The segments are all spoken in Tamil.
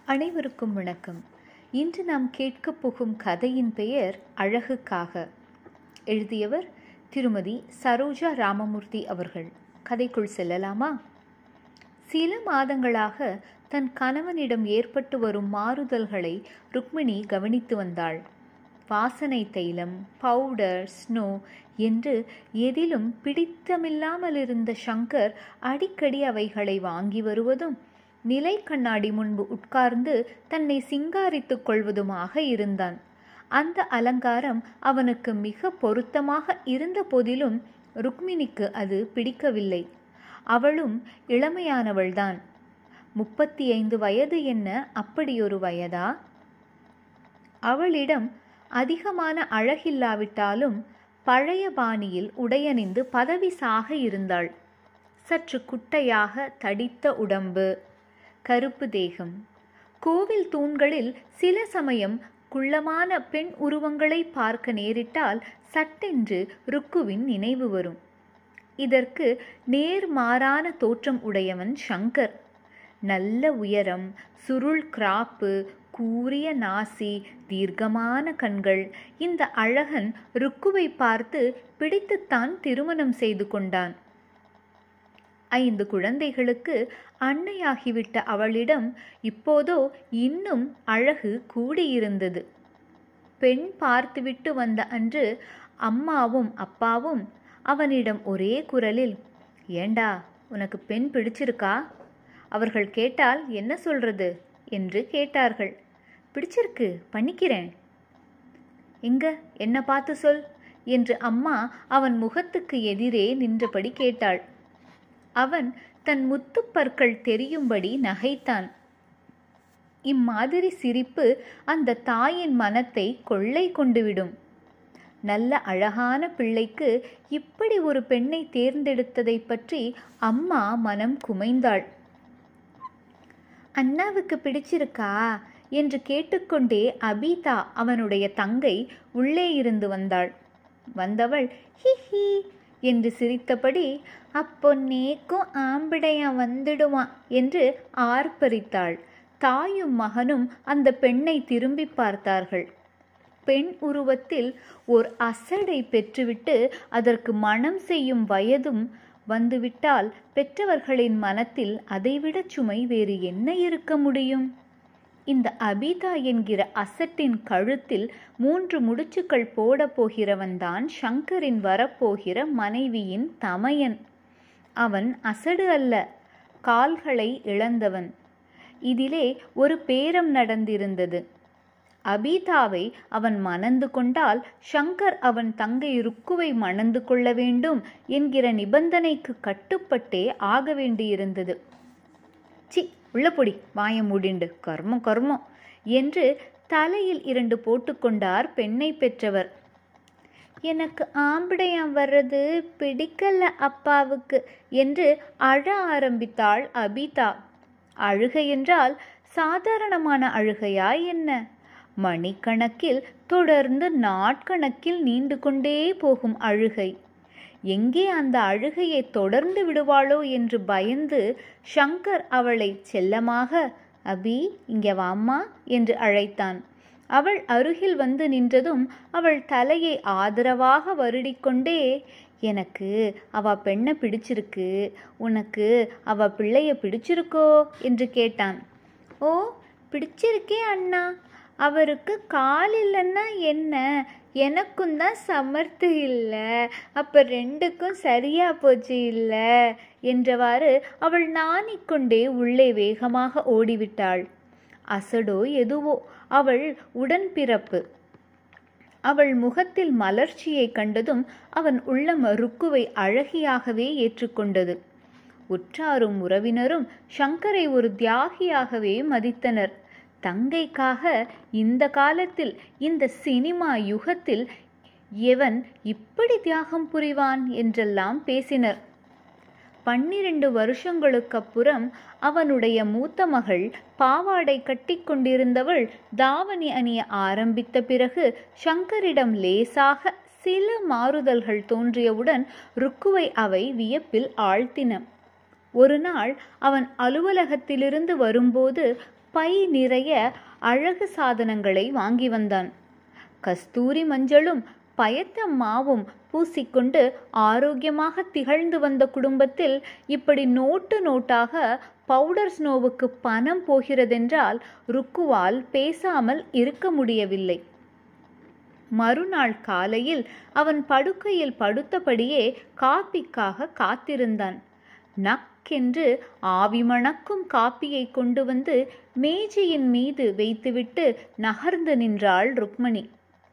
அனைவருக்கும் வணக்கம் இன்று நாம் கேட்கப் போகும் கதையின் பெயர் அழகுக்காக எழுதியவர் திருமதி சரோஜா ராமமூர்த்தி அவர்கள் கதைக்குள் செல்லலாமா சில மாதங்களாக தன் கணவனிடம் ஏற்பட்டு வரும் மாறுதல்களை ருக்மிணி கவனித்து வந்தாள் வாசனை தைலம் பவுடர் ஸ்னோ என்று எதிலும் பிடித்தமில்லாமல் இருந்த சங்கர் அடிக்கடி அவைகளை வாங்கி வருவதும் நிலை கண்ணாடி முன்பு உட்கார்ந்து தன்னை சிங்காரித்துக் கொள்வதுமாக இருந்தான் அந்த அலங்காரம் அவனுக்கு மிக பொருத்தமாக இருந்த போதிலும் ருக்மிணிக்கு அது பிடிக்கவில்லை அவளும் இளமையானவள்தான் முப்பத்தி ஐந்து வயது என்ன அப்படியொரு வயதா அவளிடம் அதிகமான அழகில்லாவிட்டாலும் பழைய பாணியில் உடையணிந்து பதவி சாக இருந்தாள் சற்று குட்டையாக தடித்த உடம்பு கருப்பு தேகம் கோவில் தூண்களில் சில சமயம் குள்ளமான பெண் உருவங்களை பார்க்க நேரிட்டால் சட்டென்று ருக்குவின் நினைவு வரும் இதற்கு நேர்மாறான தோற்றம் உடையவன் சங்கர் நல்ல உயரம் சுருள் கிராப்பு கூரிய நாசி தீர்க்கமான கண்கள் இந்த அழகன் ருக்குவை பார்த்து பிடித்துத்தான் திருமணம் செய்து கொண்டான் ஐந்து குழந்தைகளுக்கு அன்னையாகிவிட்ட அவளிடம் இப்போதோ இன்னும் அழகு கூடியிருந்தது பெண் பார்த்துவிட்டு வந்த அன்று அம்மாவும் அப்பாவும் அவனிடம் ஒரே குரலில் ஏண்டா உனக்கு பெண் பிடிச்சிருக்கா அவர்கள் கேட்டால் என்ன சொல்றது என்று கேட்டார்கள் பிடிச்சிருக்கு பண்ணிக்கிறேன் எங்க என்ன பார்த்து சொல் என்று அம்மா அவன் முகத்துக்கு எதிரே நின்றபடி கேட்டாள் அவன் தன் முத்துப்பற்கள் தெரியும்படி நகைத்தான் இம்மாதிரி சிரிப்பு அந்த தாயின் மனத்தை கொள்ளை கொண்டுவிடும் நல்ல அழகான பிள்ளைக்கு இப்படி ஒரு பெண்ணை தேர்ந்தெடுத்ததை பற்றி அம்மா மனம் குமைந்தாள் அண்ணாவுக்கு பிடிச்சிருக்கா என்று கேட்டுக்கொண்டே அபிதா அவனுடைய தங்கை உள்ளே இருந்து வந்தாள் வந்தவள் ஹி ஹி என்று சிரித்தபடி அப்போ நேக்கும் ஆம்பிடையான் வந்துடுவான் என்று ஆர்ப்பரித்தாள் தாயும் மகனும் அந்த பெண்ணை திரும்பி பார்த்தார்கள் பெண் உருவத்தில் ஓர் அசடை பெற்றுவிட்டு அதற்கு மனம் செய்யும் வயதும் வந்துவிட்டால் பெற்றவர்களின் மனத்தில் அதைவிட சுமை வேறு என்ன இருக்க முடியும் இந்த அபிதா என்கிற அசட்டின் கழுத்தில் மூன்று முடிச்சுக்கள் போட போகிறவன்தான் சங்கரின் வரப்போகிற மனைவியின் தமையன் அவன் அசடு அல்ல கால்களை இழந்தவன் இதிலே ஒரு பேரம் நடந்திருந்தது அபிதாவை அவன் மணந்து கொண்டால் சங்கர் அவன் தங்கை ருக்குவை மணந்து கொள்ள வேண்டும் என்கிற நிபந்தனைக்கு கட்டுப்பட்டே ஆக வேண்டியிருந்தது சி உள்ளபொடி வாய மூடிண்டு கர்மம் கர்மம் என்று தலையில் இரண்டு போட்டுக்கொண்டார் பெண்ணை பெற்றவர் எனக்கு ஆம்பிடையான் வர்றது பிடிக்கல அப்பாவுக்கு என்று அழ ஆரம்பித்தாள் அபிதா அழுகை என்றால் சாதாரணமான அழுகையா என்ன மணிக்கணக்கில் தொடர்ந்து நாட்கணக்கில் நீண்டு கொண்டே போகும் அழுகை எங்கே அந்த அழுகையை தொடர்ந்து விடுவாளோ என்று பயந்து சங்கர் அவளை செல்லமாக அபி இங்கே வாம்மா என்று அழைத்தான் அவள் அருகில் வந்து நின்றதும் அவள் தலையை ஆதரவாக வருடிக்கொண்டே எனக்கு அவ பெண்ணை பிடிச்சிருக்கு உனக்கு அவ பிள்ளைய பிடிச்சிருக்கோ என்று கேட்டான் ஓ பிடிச்சிருக்கே அண்ணா அவருக்கு கால் இல்லைன்னா என்ன எனக்கும் தான் சமர்த்து இல்லை அப்போ ரெண்டுக்கும் சரியா போச்சு இல்லை என்றவாறு அவள் நாணிக்கொண்டே உள்ளே வேகமாக ஓடிவிட்டாள் அசடோ எதுவோ அவள் உடன்பிறப்பு அவள் முகத்தில் மலர்ச்சியை கண்டதும் அவன் உள்ளம் ருக்குவை அழகியாகவே ஏற்றுக்கொண்டது உற்றாரும் உறவினரும் சங்கரை ஒரு தியாகியாகவே மதித்தனர் தங்கைக்காக இந்த காலத்தில் இந்த சினிமா யுகத்தில் எவன் இப்படி தியாகம் புரிவான் என்றெல்லாம் பேசினர் பன்னிரண்டு வருஷங்களுக்கப்புறம் அவனுடைய மூத்த மகள் பாவாடை கட்டி கொண்டிருந்தவள் தாவணி அணிய ஆரம்பித்த பிறகு சங்கரிடம் லேசாக சில மாறுதல்கள் தோன்றியவுடன் ருக்குவை அவை வியப்பில் ஆழ்த்தின ஒரு நாள் அவன் அலுவலகத்திலிருந்து வரும்போது பை நிறைய அழகு சாதனங்களை வாங்கி வந்தான் கஸ்தூரி மஞ்சளும் பயத்த மாவும் பூசிக்கொண்டு ஆரோக்கியமாக திகழ்ந்து வந்த குடும்பத்தில் இப்படி நோட்டு நோட்டாக பவுடர் ஸ்னோவுக்கு பணம் போகிறதென்றால் ருக்குவால் பேசாமல் இருக்க முடியவில்லை மறுநாள் காலையில் அவன் படுக்கையில் படுத்தபடியே காப்பிக்காக காத்திருந்தான் நக்கென்று ஆவி மணக்கும் காப்பியை கொண்டு வந்து மேஜையின் மீது வைத்துவிட்டு நகர்ந்து நின்றாள் ருக்மணி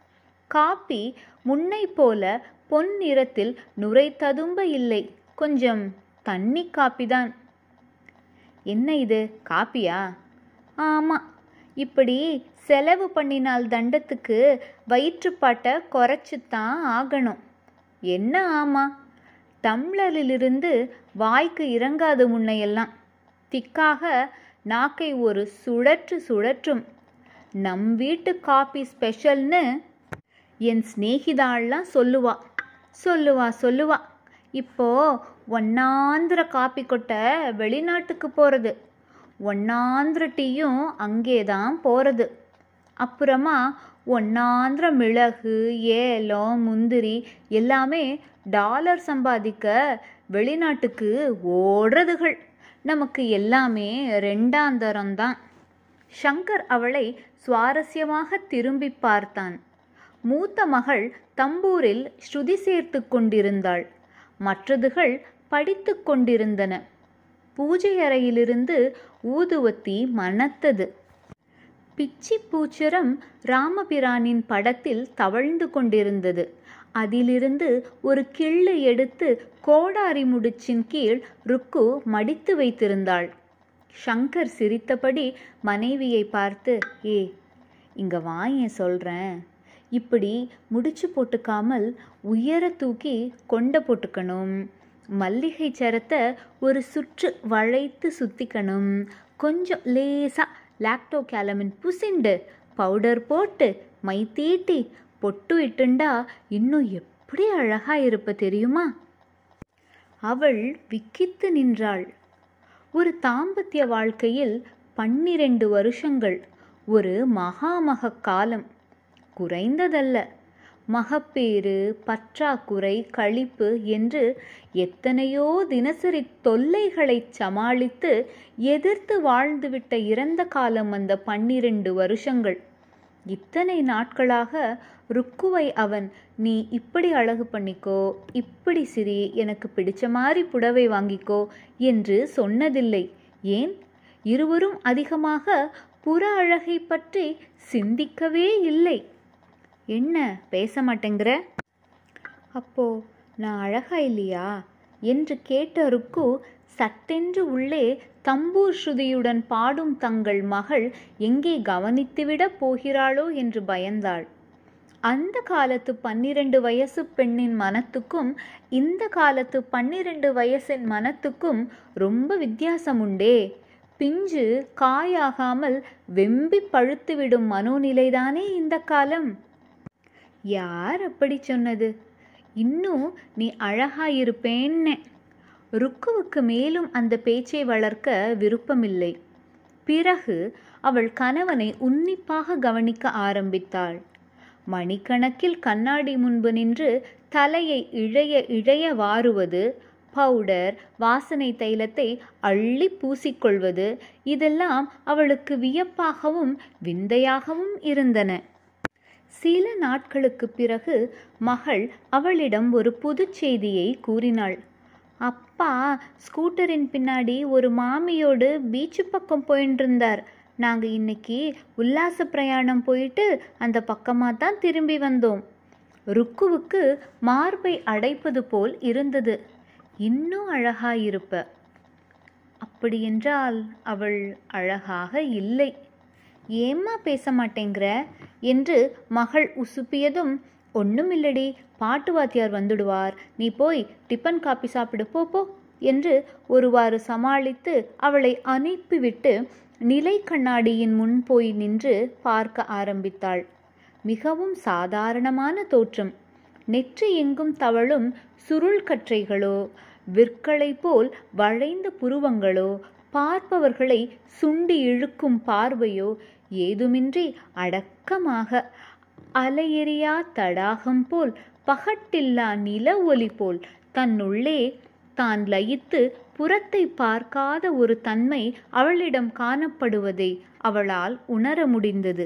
காப்பி முன்னை போல பொன் நிறத்தில் நுரை ததும்ப இல்லை கொஞ்சம் தண்ணி காப்பிதான் என்ன இது காப்பியா ஆமாம் இப்படி செலவு பண்ணினால் தண்டத்துக்கு வயிற்றுப்பாட்டை குறைச்சித்தான் ஆகணும் என்ன ஆமா டம்ளரிலிருந்து வாய்க்கு இறங்காது முன்னையெல்லாம் திக்காக நாக்கை ஒரு சுழற்று சுழற்றும் நம் வீட்டு காபி ஸ்பெஷல்னு என் சிநேகிதாள்லாம் சொல்லுவா சொல்லுவா சொல்லுவா இப்போ ஒன்னாந்திர காப்பி கொட்டை வெளிநாட்டுக்கு போகிறது ஒன்னாந்திர டீயும் அங்கே தான் போகிறது அப்புறமா ஒன்னாந்திர மிளகு ஏலம் முந்திரி எல்லாமே டாலர் சம்பாதிக்க வெளிநாட்டுக்கு ஓடுறதுகள் நமக்கு எல்லாமே ரெண்டாந்தரம்தான் ஷங்கர் அவளை சுவாரஸ்யமாக திரும்பி பார்த்தான் மூத்த மகள் தம்பூரில் ஸ்ருதி சேர்த்து கொண்டிருந்தாள் மற்றதுகள் படித்து கொண்டிருந்தன பூஜை அறையிலிருந்து ஊதுவத்தி மணத்தது பிச்சி பூச்சரம் ராமபிரானின் படத்தில் தவழ்ந்து கொண்டிருந்தது அதிலிருந்து ஒரு கிள்ளு எடுத்து கோடாரி முடிச்சின் கீழ் ருக்கு மடித்து வைத்திருந்தாள் ஷங்கர் சிரித்தபடி மனைவியை பார்த்து ஏ இங்க வாயேன் சொல்றேன் இப்படி முடிச்சு போட்டுக்காமல் உயர தூக்கி கொண்ட போட்டுக்கணும் மல்லிகை சரத்தை ஒரு சுற்று வளைத்து சுத்திக்கணும் கொஞ்சம் லேசா லாக்டோ கேலமின் புசிண்டு பவுடர் போட்டு மை தீட்டி பொட்டு இட்டுண்டா இன்னும் எப்படி அழகா இருப்ப தெரியுமா அவள் விக்கித்து நின்றாள் ஒரு தாம்பத்திய வாழ்க்கையில் பன்னிரண்டு வருஷங்கள் ஒரு மகாமக காலம் குறைந்ததல்ல மகப்பேறு பற்றாக்குறை கழிப்பு என்று எத்தனையோ தினசரி தொல்லைகளை சமாளித்து எதிர்த்து வாழ்ந்துவிட்ட இறந்த காலம் அந்த பன்னிரண்டு வருஷங்கள் இத்தனை நாட்களாக ருக்குவை அவன் நீ இப்படி அழகு பண்ணிக்கோ இப்படி சிரி எனக்கு பிடிச்ச மாதிரி புடவை வாங்கிக்கோ என்று சொன்னதில்லை ஏன் இருவரும் அதிகமாக புற அழகை பற்றி சிந்திக்கவே இல்லை என்ன பேச மாட்டேங்கிற அப்போ நான் அழகா இல்லையா என்று கேட்ட ருக்கு சட்டென்று உள்ளே தம்பூர் ஸ்ருதியுடன் பாடும் தங்கள் மகள் எங்கே கவனித்துவிடப் போகிறாளோ என்று பயந்தாள் அந்த காலத்து பன்னிரண்டு வயசு பெண்ணின் மனத்துக்கும் இந்த காலத்து பன்னிரண்டு வயசின் மனத்துக்கும் ரொம்ப வித்தியாசம் உண்டே பிஞ்சு காயாகாமல் வெம்பி பழுத்துவிடும் மனோநிலைதானே இந்த காலம் யார் அப்படி சொன்னது இன்னும் நீ அழகாயிருப்பேன்னு ருக்குவுக்கு மேலும் அந்த பேச்சை வளர்க்க விருப்பமில்லை பிறகு அவள் கணவனை உன்னிப்பாக கவனிக்க ஆரம்பித்தாள் மணிக்கணக்கில் கண்ணாடி முன்பு நின்று தலையை இழைய இழைய வாருவது பவுடர் வாசனை தைலத்தை அள்ளி பூசிக்கொள்வது இதெல்லாம் அவளுக்கு வியப்பாகவும் விந்தையாகவும் இருந்தன சில நாட்களுக்கு பிறகு மகள் அவளிடம் ஒரு புது செய்தியை கூறினாள் அப்பா ஸ்கூட்டரின் பின்னாடி ஒரு மாமியோடு பீச்சு பக்கம் போயின்னு இருந்தார் நாங்கள் இன்னைக்கு உல்லாச பிரயாணம் போயிட்டு அந்த பக்கமாக தான் திரும்பி வந்தோம் ருக்குவுக்கு மார்பை அடைப்பது போல் இருந்தது இன்னும் அழகாயிருப்ப அப்படியென்றால் அவள் அழகாக இல்லை ஏம்மா பேச மாட்டேங்கிற என்று மகள் உசுப்பியதும் ஒன்றுமில்லடி பாட்டு வாத்தியார் வந்துடுவார் நீ போய் டிஃபன் காப்பி சாப்பிடு போ போ என்று ஒருவாறு சமாளித்து அவளை அனுப்பிவிட்டு நிலை கண்ணாடியின் முன் போய் நின்று பார்க்க ஆரம்பித்தாள் மிகவும் சாதாரணமான தோற்றம் நெற்றி எங்கும் தவழும் சுருள் கற்றைகளோ விற்களை போல் வளைந்த புருவங்களோ பார்ப்பவர்களை சுண்டி இழுக்கும் பார்வையோ ஏதுமின்றி அடக்கமாக அலையெறியா தடாகம் போல் பகட்டில்லா நில ஒளி போல் தன்னுள்ளே தான் லயித்து புறத்தை பார்க்காத ஒரு தன்மை அவளிடம் காணப்படுவதை அவளால் உணர முடிந்தது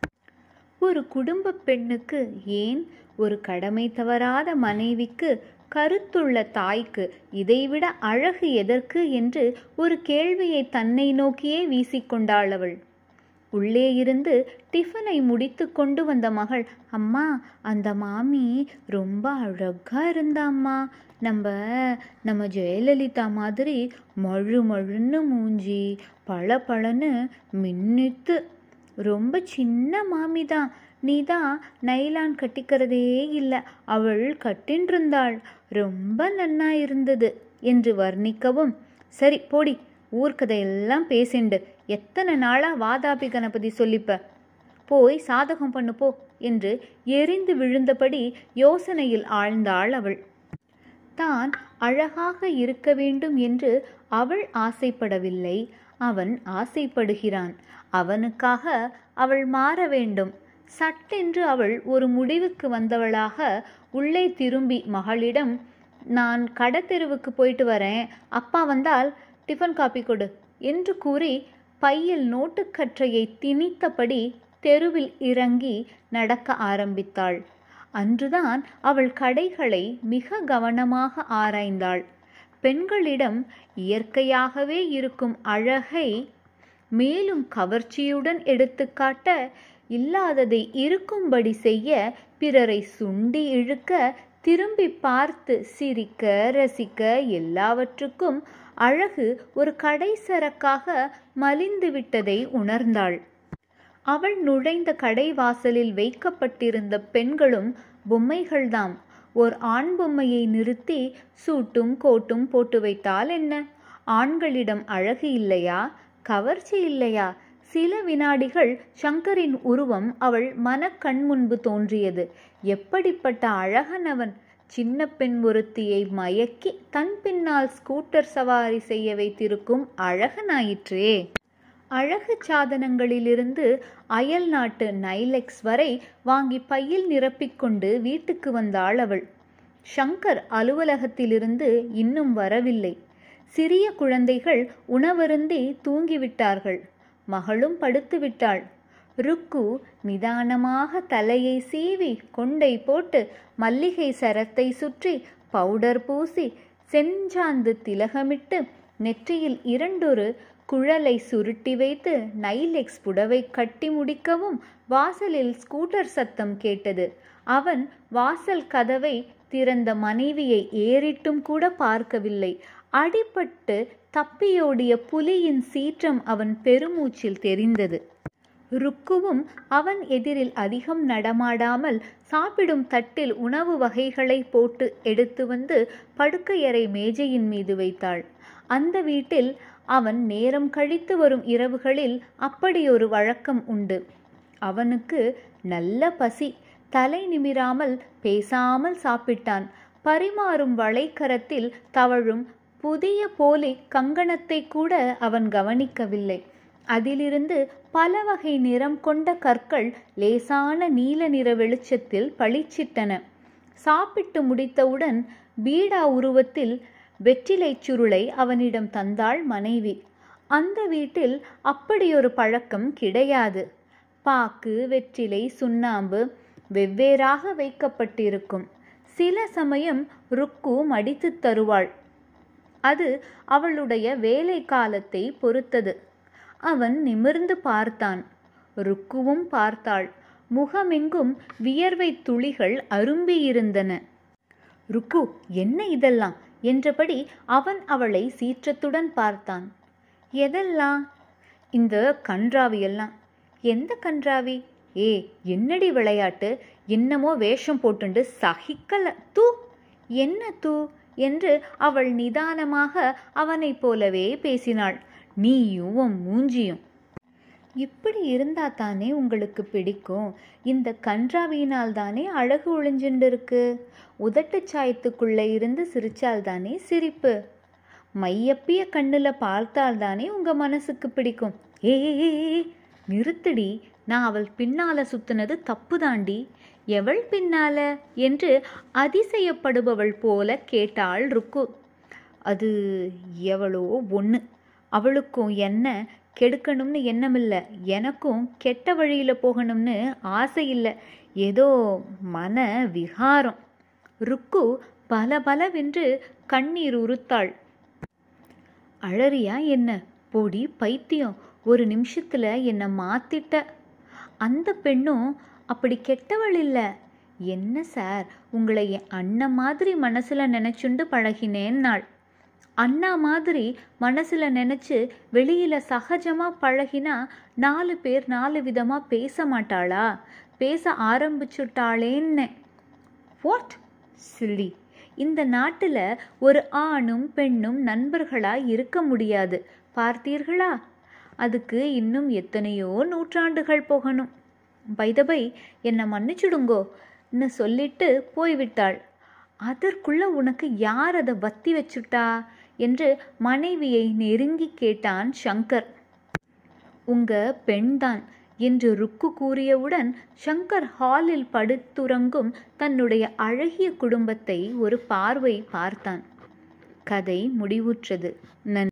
ஒரு குடும்ப பெண்ணுக்கு ஏன் ஒரு கடமை தவறாத மனைவிக்கு கருத்துள்ள தாய்க்கு இதைவிட அழகு எதற்கு என்று ஒரு கேள்வியை தன்னை நோக்கியே வீசிக்கொண்டாள் அவள் உள்ளே இருந்து டிஃபனை முடித்து கொண்டு வந்த மகள் அம்மா அந்த மாமி ரொம்ப அழகா இருந்தாம்மா நம்ம நம்ம ஜெயலலிதா மாதிரி மழு மழுன்னு மூஞ்சி பள பளன்னு மின்னித்து ரொம்ப சின்ன மாமி தான் நீ தான் நைலான் கட்டிக்கிறதே இல்லை அவள் கட்டின்றிருந்தாள் ரொம்ப நன்னா இருந்தது என்று வர்ணிக்கவும் சரி போடி ஊர்க்கதையெல்லாம் பேசிண்டு எத்தனை நாளா வாதாபி கணபதி சொல்லிப்ப போய் சாதகம் பண்ணு போ என்று எரிந்து விழுந்தபடி யோசனையில் ஆழ்ந்தாள் அவள் தான் அழகாக இருக்க வேண்டும் என்று அவள் ஆசைப்படவில்லை அவன் ஆசைப்படுகிறான் அவனுக்காக அவள் மாற வேண்டும் சட்டென்று அவள் ஒரு முடிவுக்கு வந்தவளாக உள்ளே திரும்பி மகளிடம் நான் கடத்தெருவுக்கு போயிட்டு வரேன் அப்பா வந்தால் டிஃபன் காப்பி கொடு என்று கூறி பையில் நோட்டுக்கற்றையை திணித்தபடி தெருவில் இறங்கி நடக்க ஆரம்பித்தாள் அன்றுதான் அவள் கடைகளை மிக கவனமாக ஆராய்ந்தாள் பெண்களிடம் இயற்கையாகவே இருக்கும் அழகை மேலும் கவர்ச்சியுடன் எடுத்துக்காட்ட இல்லாததை இருக்கும்படி செய்ய பிறரை சுண்டி இழுக்க திரும்பி பார்த்து சிரிக்க ரசிக்க எல்லாவற்றுக்கும் அழகு ஒரு கடைசரக்காக மலிந்து விட்டதை உணர்ந்தாள் அவள் நுழைந்த கடை வாசலில் வைக்கப்பட்டிருந்த பெண்களும் பொம்மைகள்தாம் ஓர் ஆண் பொம்மையை நிறுத்தி சூட்டும் கோட்டும் போட்டு வைத்தால் என்ன ஆண்களிடம் அழகு இல்லையா கவர்ச்சி இல்லையா சில வினாடிகள் சங்கரின் உருவம் அவள் மனக்கண் முன்பு தோன்றியது எப்படிப்பட்ட அழகனவன் சின்ன பெண் ஒருத்தியை மயக்கி தன் பின்னால் ஸ்கூட்டர் சவாரி செய்ய வைத்திருக்கும் அழகனாயிற்றே அழகு சாதனங்களிலிருந்து அயல் நாட்டு நைலெக்ஸ் வரை வாங்கி பையில் நிரப்பிக்கொண்டு வீட்டுக்கு வந்தாள் அவள் ஷங்கர் அலுவலகத்திலிருந்து இன்னும் வரவில்லை சிறிய குழந்தைகள் உணவருந்தி தூங்கிவிட்டார்கள் மகளும் படுத்து விட்டாள் ருக்கு நிதானமாக தலையை சீவி கொண்டை போட்டு மல்லிகை சரத்தை சுற்றி பவுடர் பூசி செஞ்சாந்து திலகமிட்டு நெற்றியில் இரண்டொரு குழலை சுருட்டி வைத்து நைலெக்ஸ் புடவை கட்டி முடிக்கவும் வாசலில் ஸ்கூட்டர் சத்தம் கேட்டது அவன் வாசல் கதவை திறந்த மனைவியை ஏறிட்டும் கூட பார்க்கவில்லை அடிபட்டு தப்பியோடிய புலியின் சீற்றம் அவன் பெருமூச்சில் தெரிந்தது ருக்குவும் அவன் எதிரில் அதிகம் நடமாடாமல் சாப்பிடும் தட்டில் உணவு வகைகளை போட்டு எடுத்து வந்து படுக்கையறை மேஜையின் மீது வைத்தாள் அந்த வீட்டில் அவன் நேரம் கழித்து வரும் இரவுகளில் அப்படியொரு வழக்கம் உண்டு அவனுக்கு நல்ல பசி தலை நிமிராமல் பேசாமல் சாப்பிட்டான் பரிமாறும் வளைக்கரத்தில் தவழும் புதிய போலி கங்கணத்தை கூட அவன் கவனிக்கவில்லை அதிலிருந்து பல வகை நிறம் கொண்ட கற்கள் லேசான நீல நிற வெளிச்சத்தில் பளிச்சிட்டன சாப்பிட்டு முடித்தவுடன் பீடா உருவத்தில் வெற்றிலை சுருளை அவனிடம் தந்தாள் மனைவி அந்த வீட்டில் அப்படியொரு பழக்கம் கிடையாது பாக்கு வெற்றிலை சுண்ணாம்பு வெவ்வேறாக வைக்கப்பட்டிருக்கும் சில சமயம் ருக்கு மடித்து தருவாள் அது அவளுடைய வேலை காலத்தை பொறுத்தது அவன் நிமிர்ந்து பார்த்தான் ருக்குவும் பார்த்தாள் முகமெங்கும் வியர்வை துளிகள் அரும்பியிருந்தன ருக்கு என்ன இதெல்லாம் என்றபடி அவன் அவளை சீற்றத்துடன் பார்த்தான் எதெல்லாம் இந்த கன்றாவியெல்லாம் எந்த கன்றாவி ஏ என்னடி விளையாட்டு என்னமோ வேஷம் போட்டுண்டு சகிக்கல தூ என்ன தூ என்று அவள் நிதானமாக அவனைப் போலவே பேசினாள் நீயும் உன் மூஞ்சியும் இப்படி இருந்தா தானே உங்களுக்கு பிடிக்கும் இந்த கன்றாவியினால் தானே அழகு ஒளிஞ்சுண்டு இருக்கு உதட்டு சாயத்துக்குள்ளே இருந்து சிரிச்சால் தானே சிரிப்பு மையப்பிய கண்ணுல பார்த்தால்தானே உங்க மனசுக்கு பிடிக்கும் ஏ ஏ, ஏ, ஏ, நிறுத்துடி நான் அவள் பின்னால சுத்துனது தப்பு தாண்டி எவள் பின்னால என்று அதிசயப்படுபவள் போல கேட்டாள் ருக்கு அது எவளோ ஒன்று அவளுக்கும் என்ன கெடுக்கணும்னு எண்ணமில்லை எனக்கும் கெட்ட வழியில் போகணும்னு ஆசை இல்லை ஏதோ மன விகாரம் ருக்கு பல பலவென்று கண்ணீர் உறுத்தாள் அழறியா என்ன பொடி பைத்தியம் ஒரு நிமிஷத்துல என்னை மாத்திட்ட அந்த பெண்ணும் அப்படி கெட்டவள் இல்லை என்ன சார் உங்களை என் அண்ணன் மாதிரி மனசுல நினைச்சுண்டு பழகினேன் நாள் அண்ணா மாதிரி மனசுல நினைச்சு வெளியில சகஜமா பழகினா நாலு பேர் நாலு விதமா பேச மாட்டாளா பேச ஆரம்பிச்சுட்டாளேன்னு வாட் சில்லி இந்த நாட்டில் ஒரு ஆணும் பெண்ணும் நண்பர்களாய் இருக்க முடியாது பார்த்தீர்களா அதுக்கு இன்னும் எத்தனையோ நூற்றாண்டுகள் போகணும் பைதபை என்னை மன்னிச்சுடுங்கோன்னு சொல்லிட்டு போய்விட்டாள் அதற்குள்ள உனக்கு யார் அதை வத்தி வச்சுட்டா என்று மனைவியை நெருங்கி கேட்டான் சங்கர் உங்க பெண்தான் என்று ருக்கு கூறியவுடன் சங்கர் ஹாலில் படுத்துறங்கும் தன்னுடைய அழகிய குடும்பத்தை ஒரு பார்வை பார்த்தான் கதை முடிவுற்றது நன்றி